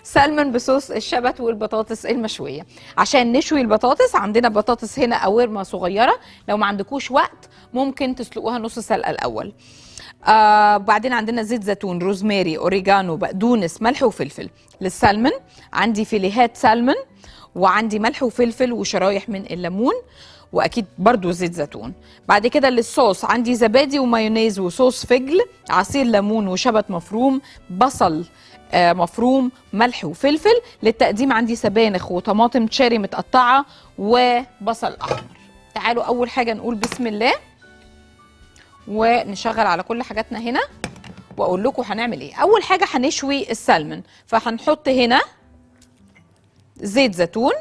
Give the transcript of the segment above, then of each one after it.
سلمون بصوص الشبت والبطاطس المشويه عشان نشوي البطاطس عندنا بطاطس هنا قوارمه صغيره لو ما عندكوش وقت ممكن تسلقوها نص سلقه الاول آه بعدين عندنا زيت زيتون روزماري اوريجانو بقدونس ملح وفلفل للسلمون عندي فيليهات سلمون وعندي ملح وفلفل وشرايح من الليمون واكيد برضو زيت زيتون بعد كده للصوص عندي زبادي ومايونيز وصوص فجل عصير ليمون وشبت مفروم بصل آه، مفروم ملح وفلفل للتقديم عندي سبانخ وطماطم تشيري متقطعه وبصل احمر تعالوا اول حاجه نقول بسم الله ونشغل على كل حاجاتنا هنا واقول لكم هنعمل ايه اول حاجه هنشوي السلمون فهنحط هنا زيت زيتون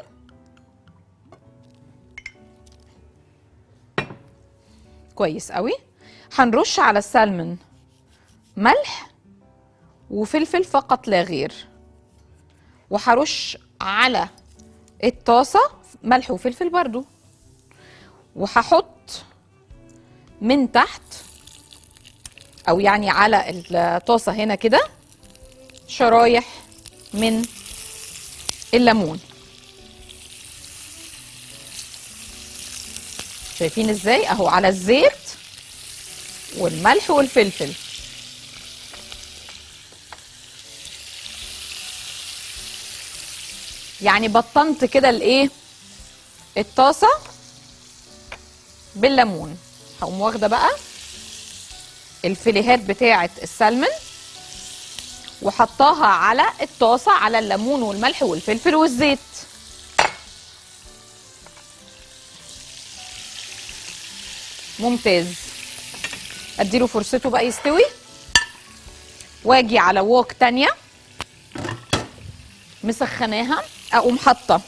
كويس قوي هنرش على السلمون ملح وفلفل فقط لا غير وهرش على الطاسه ملح وفلفل برضو وهحط من تحت او يعني على الطاسه هنا كده شرايح من الليمون شايفين ازاي اهو على الزيت والملح والفلفل يعني بطنت كده الايه الطاسه بالليمون هقوم واخده بقى الفيليهات بتاعه السلمون وحطاها على الطاسه على الليمون والملح والفلفل والزيت ممتاز اديله فرصته بقى يستوي واجي على ووك تانية مسخناها اقوم حاطه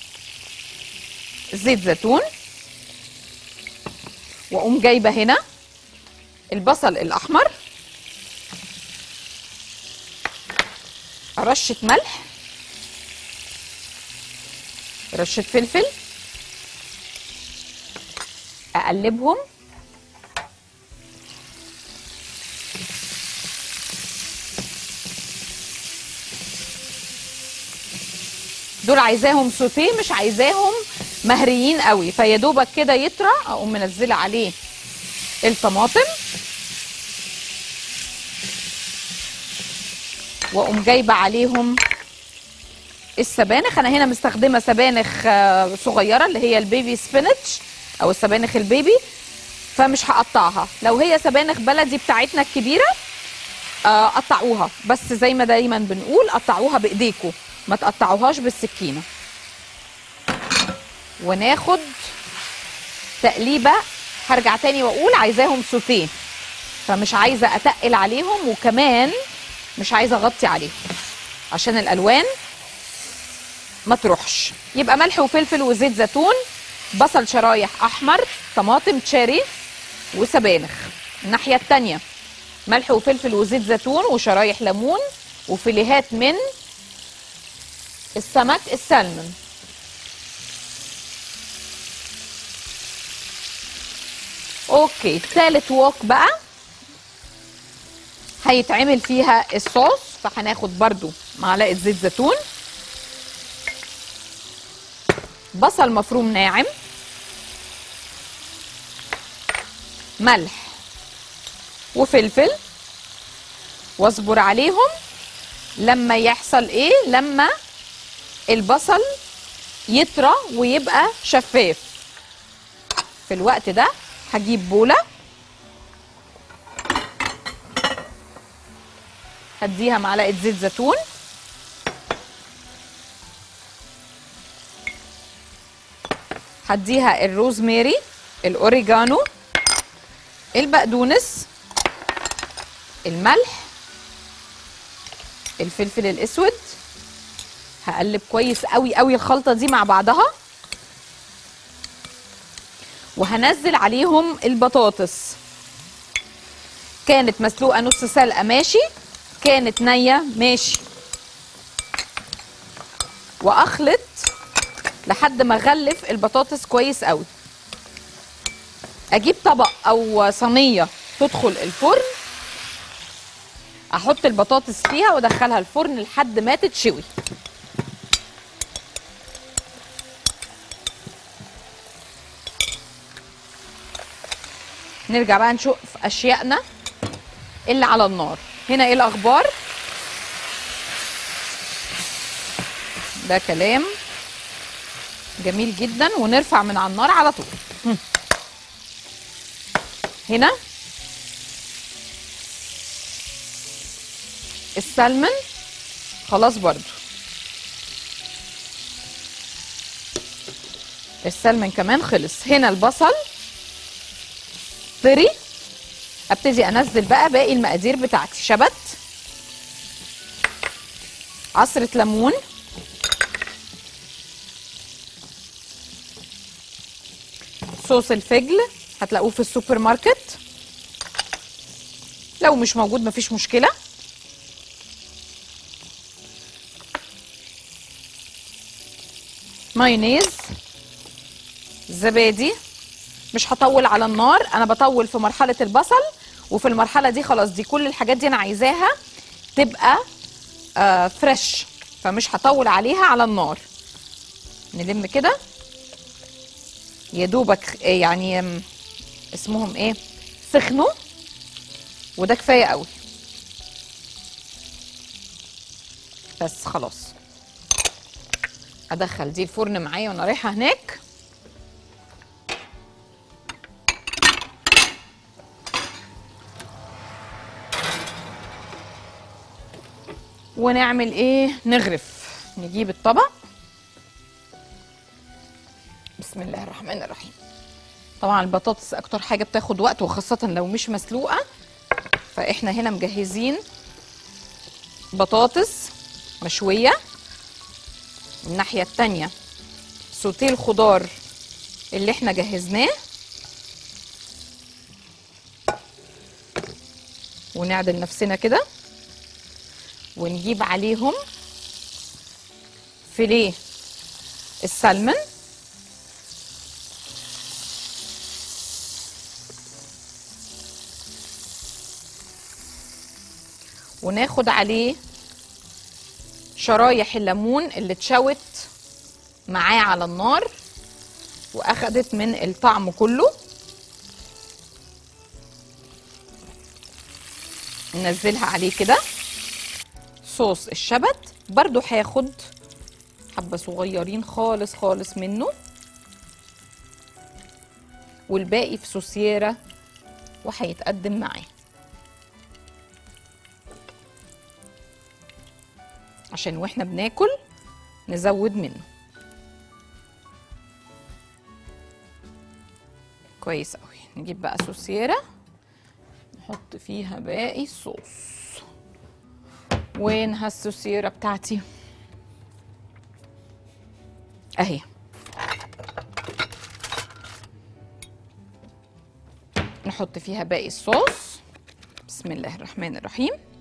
زيت زيتون واقوم جايبه هنا البصل الاحمر رشه ملح رشه فلفل اقلبهم دول عايزاهم سوتيه مش عايزاهم مهريين قوي فيا دوبك كده يطرى اقوم منزله عليه الطماطم واقوم جايبه عليهم السبانخ انا هنا مستخدمه سبانخ آه، صغيره اللي هي البيبي سبينتش او السبانخ البيبي فمش هقطعها لو هي سبانخ بلدي بتاعتنا الكبيره آه، قطعوها بس زي ما دايما بنقول قطعوها بايديكم ما تقطعوهاش بالسكينه وناخد تقليبه هرجع تاني واقول عايزاهم سوتيه فمش عايزه اتقل عليهم وكمان مش عايزه اغطي عليهم عشان الالوان ما تروحش يبقى ملح وفلفل وزيت زيتون بصل شرايح احمر طماطم تشيري وسبانخ الناحيه التانيه ملح وفلفل وزيت زيتون وشرايح ليمون وفيليهات من السمك السلمون اوكي تالت ووك بقى هيتعمل فيها الصوص فهناخد برضو معلقه زيت زيتون بصل مفروم ناعم ملح وفلفل واصبر عليهم لما يحصل ايه لما البصل يطرى ويبقى شفاف في الوقت ده هجيب بوله هديها معلقه زيت زيتون هديها الروزماري الاوريجانو البقدونس الملح الفلفل الاسود هقلب كويس قوي قوي الخلطه دي مع بعضها وهنزل عليهم البطاطس كانت مسلوقه نص سلقه ماشي كانت نيه ماشي واخلط لحد ما اغلف البطاطس كويس قوي اجيب طبق او صينيه تدخل الفرن احط البطاطس فيها وادخلها الفرن لحد ما تتشوي نرجع بقى نشوف اشيائنا اللي على النار هنا ايه الاخبار ده كلام جميل جدا ونرفع من على النار على طول هم. هنا السلمون خلاص برضو السلمون كمان خلص هنا البصل طري ابتدي انزل بقى باقي المقادير بتاعتي شبت عصرة ليمون صوص الفجل هتلاقوه في السوبر ماركت لو مش موجود مفيش مشكلة مايونيز زبادي مش هطول على النار انا بطول في مرحله البصل وفي المرحله دي خلاص دي كل الحاجات دي انا عايزاها تبقى آه فريش فمش هطول عليها على النار نلم كده يا دوبك آه، يعني آم، اسمهم ايه سخنوا وده كفايه قوي بس خلاص ادخل دي الفرن معايا وانا رايحه هناك ونعمل ايه نغرف نجيب الطبق بسم الله الرحمن الرحيم طبعا البطاطس اكتر حاجه بتاخد وقت وخاصه لو مش مسلوقه فاحنا هنا مجهزين بطاطس مشويه الناحيه التانية سوتيه الخضار اللي احنا جهزناه ونعدل نفسنا كده ونجيب عليهم فيليه السلمون وناخد عليه شرايح الليمون اللي اتشوت معاه على النار واخدت من الطعم كله ننزلها عليه كده صوص الشبت برضو هاخد حبة صغيرين خالص خالص منه والباقي في سوسيرة وهيتقدم معاه عشان واحنا بناكل نزود منه كويس قوي نجيب بقى سوسيرة نحط فيها باقي الصوص وين هالسوسيرة بتاعتي اهي نحط فيها باقي الصوص بسم الله الرحمن الرحيم